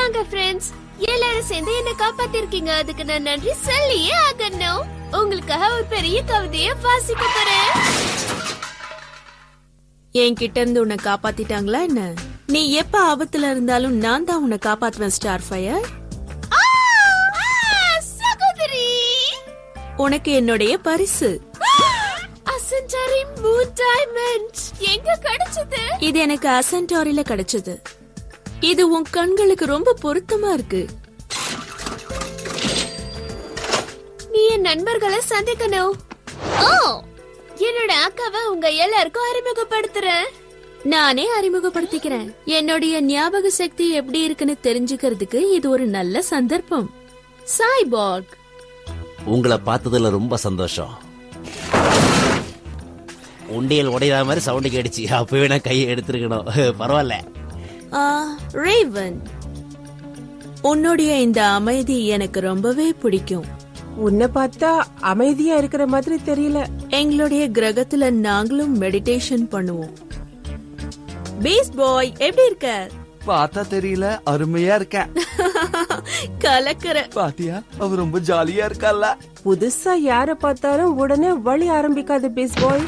வாங்க ஃப்ரெண்ட்ஸ் எல்லாரும் சேர்ந்து என்ன காப்பாத்திருக்கீங்க அதுக்கு நான் நன்றி சொல்லியே ஆகணும் உங்களுக்காக ஒரு பெரிய கவிதைய வாசிக்க போறேன் என்கிட்ட இருந்து உன்னை காப்பாத்திட்டாங்களா என்ன நீ எப்ப ஆபத்துல இருந்தாலும் நான் தான் உன்னை காப்பாத்துவேன் ஸ்டார் ஃபயர் ஆ! ஆ, சகோதரி உனக்கு என்னுடைய பரிசு அசன்டாரி மூன் டைமண்ட் எங்க கிடைச்சது இது எனக்கு அசன்டாரில கிடைச்சது இது உன் கண்களுக்கு ரொம்ப பொருத்தமா இருக்கு நீ என் நண்பர்களை சந்திக்கணும் ஓ என்னோட அக்காவை உங்க எல்லாருக்கும் அறிமுகப்படுத்துறேன் நானே அறிமுகப்படுத்திக்கிறேன் என்னுடைய ஞாபக சக்தி எப்படி இருக்குன்னு தெரிஞ்சுக்கிறதுக்கு இது ஒரு நல்ல சந்தர்ப்பம் சாய்பாக் உங்களை பார்த்ததுல ரொம்ப சந்தோஷம் உண்டியல் உடையாத மாதிரி சவுண்டு கேடுச்சு அப்பவே நான் கையை எடுத்திருக்கணும் பரவாயில்ல ஆ, ரேவன் உன்னுடைய இந்த அமைதி எனக்கு ரொம்பவே பிடிக்கும் உன்னை பார்த்தா அமைதியா இருக்கிற மாதிரி தெரியல எங்களுடைய கிரகத்துல நாங்களும் மெடிடேஷன் பண்ணுவோம் பேஸ் பாய் எப்படி இருக்க பார்த்தா தெரியல அருமையா இருக்கேன் கலக்கற பாத்தியா அவ ரொம்ப ஜாலியா இருக்கல்ல புதுசா யார பார்த்தாலும் உடனே வழி ஆரம்பிக்காத பேஸ் பாய்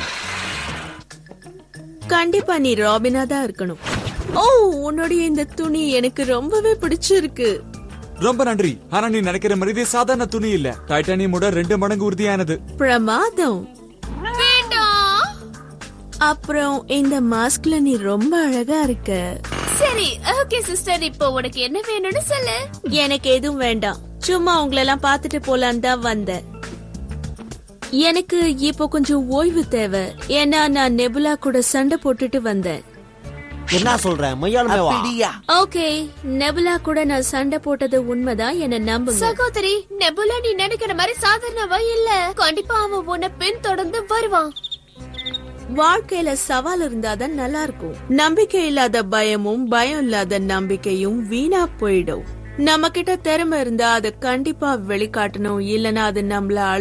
கண்டிப்பா நீ ராபினா தான் இருக்கணும் ஓ உன்னுடைய இந்த துணி எனக்கு ரொம்பவே பிடிச்சிருக்கு ரொம்ப நன்றி ஆனா நீ நினைக்கிற மாதிரி இது சாதாரண துணி இல்ல டைட்டானியமோட ரெண்டு மடங்கு உறுதியானது பிரமாதம் வேண்டாம் அப்புறம் இந்த மாஸ்க்ல நீ ரொம்ப அழகா இருக்க சரி ஓகே சிஸ்டர் இப்போ உனக்கு என்ன வேணும்னு சொல்லு எனக்கு எதுவும் வேண்டாம் சும்மா உங்களெல்லாம் பார்த்துட்டு போலான்னு தான் வந்தேன் எனக்கு இப்போ கொஞ்சம் ஓய்வு தேவை ஏன்னா நான் நெபுலா கூட சண்டை போட்டுட்டு வந்தேன் என்ன சொல்றேன் மையாலுமே வா ஓகே நெபுலா கூட நான் சண்டை போட்டது உண்மைதான் என்ன நம்புங்க சகோதரி நெபுலா நீ நினைக்கிற மாதிரி சாதாரணவா இல்ல கண்டிப்பா அவன் உன்னை பின் தொடர்ந்து வருவான் வாழ்க்கையில சவால் இருந்தாதான் நல்லா இருக்கும் நம்பிக்கை இல்லாத பயமும் பயம் இல்லாத நம்பிக்கையும் வீணா போயிடும் நம்ம கிட்ட திறமை இருந்தா அதை கண்டிப்பா வெளிக்காட்டணும் இல்லனா அது நம்மள